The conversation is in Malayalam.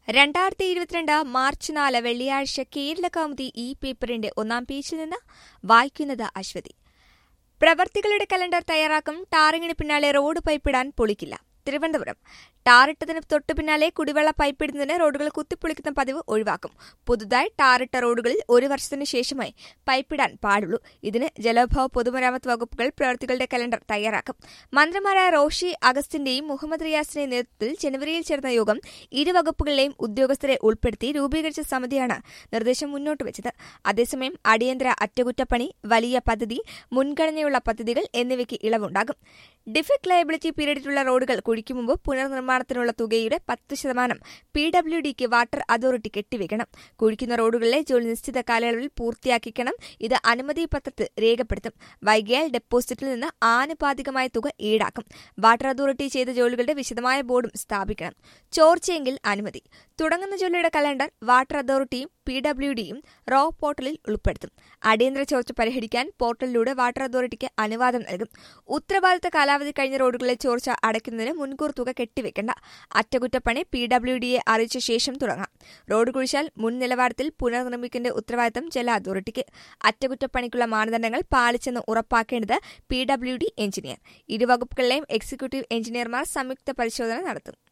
രണ്ടായിരത്തി ഇരുപത്തിരണ്ട് മാർച്ച് നാല് വെള്ളിയാഴ്ച കേരള കൗമുദി ഈ പേപ്പറിന്റെ ഒന്നാം പേജിൽ നിന്ന് വായിക്കുന്നത് അശ്വതി പ്രവർത്തികളുടെ കലണ്ടർ തയ്യാറാക്കും ടാറിങ്ങിന് പിന്നാലെ റോഡ് പൈപ്പിടാൻ പൊളിക്കില്ല തിരുവനന്തപുരം ടാറിട്ടതിന് തൊട്ടു പിന്നാലെ കുടിവെള്ള പൈപ്പിടുന്നതിന് റോഡുകൾ കുത്തിപ്പൊളിക്കുന്ന പതിവ് ഒഴിവാക്കും പുതുതായി ടാറിട്ട റോഡുകളിൽ ഒരു വർഷത്തിന് ശേഷമായി പൈപ്പിടാൻ പാടുള്ളൂ ഇതിന് ജലവിഭവ പൊതുമരാമത്ത് വകുപ്പുകൾ പ്രവൃത്തികളുടെ കലണ്ടർ തയ്യാറാക്കും മന്ത്രിമാരായ റോഷി അഗസ്റ്റിന്റെയും മുഹമ്മദ് റിയാസിന്റെയും നേതൃത്വത്തിൽ ജനുവരിയിൽ ചേർന്ന യോഗം ഇരു വകുപ്പുകളിലെയും ഉദ്യോഗസ്ഥരെ ഉൾപ്പെടുത്തി രൂപീകരിച്ച സമിതിയാണ് നിർദ്ദേശം മുന്നോട്ട് വെച്ചത് അതേസമയം അടിയന്തര അറ്റകുറ്റപ്പണി വലിയ പദ്ധതി മുൻഗണനയുള്ള പദ്ധതികൾ എന്നിവയ്ക്ക് ഇളവുണ്ടാകും ഡിഫക്ട് ലയബിലിറ്റി പീരീഡിലുള്ള റോഡുകൾ കുഴിക്കും മുമ്പ് പുനർനിർമ്മാണത്തിനുള്ള തുകയുടെ പത്ത് ശതമാനം പി ഡബ്ല്യു ഡിക്ക് വാട്ടർ അതോറിറ്റി കെട്ടിവെക്കണം കുഴിക്കുന്ന റോഡുകളിലെ ജോലി നിശ്ചിത കാലയളവിൽ പൂർത്തിയാക്കിക്കണം ഇത് അനുമതി പത്രത്തിൽ രേഖപ്പെടുത്തും വൈകിയാൽ ഡെപ്പോസിറ്റിൽ നിന്ന് ആനുപാതികമായ തുക ഈടാക്കും വാട്ടർ അതോറിറ്റി ചെയ്ത ജോലികളുടെ വിശദമായ ബോർഡും സ്ഥാപിക്കണം ചോർച്ചയെങ്കിൽ അനുമതി തുടങ്ങുന്ന ജോലിയുടെ കലണ്ടർ വാട്ടർ അതോറിറ്റിയും പി ഡബ്ല്യു ഡിയും റോ പോർട്ടലിൽ ഉൾപ്പെടുത്തും അടിയന്തര ചോർച്ച പരിഹരിക്കാൻ പോർട്ടലിലൂടെ വാട്ടർ അതോറിറ്റിക്ക് അനുവാദം നൽകും ഉത്തരവാദിത്ത കാലാവധി കഴിഞ്ഞ റോഡുകളിലെ ചോർച്ച അടയ്ക്കുന്നതിന് മുൻകൂർ തുക കെട്ടിവെക്കേണ്ട അറ്റകുറ്റപ്പണി പി ഡബ്ല്യു ഡിയെ അറിയിച്ച ശേഷം തുടങ്ങാം റോഡ് കുഴിച്ചാൽ മുൻ നിലവാരത്തിൽ പുനർനിർമ്മിക്കേണ്ട ഉത്തരവാദിത്തം ജല അതോറിറ്റിക്ക് അറ്റകുറ്റപ്പണിക്കുള്ള മാനദണ്ഡങ്ങൾ പാലിച്ചെന്ന് ഉറപ്പാക്കേണ്ടത് പി ഡബ്ല്യു ഡി എഞ്ചിനീയർ ഇരു വകുപ്പുകളിലെയും എക്സിക്യൂട്ടീവ് എഞ്ചിനീയർമാർ സംയുക്ത പരിശോധന നടത്തും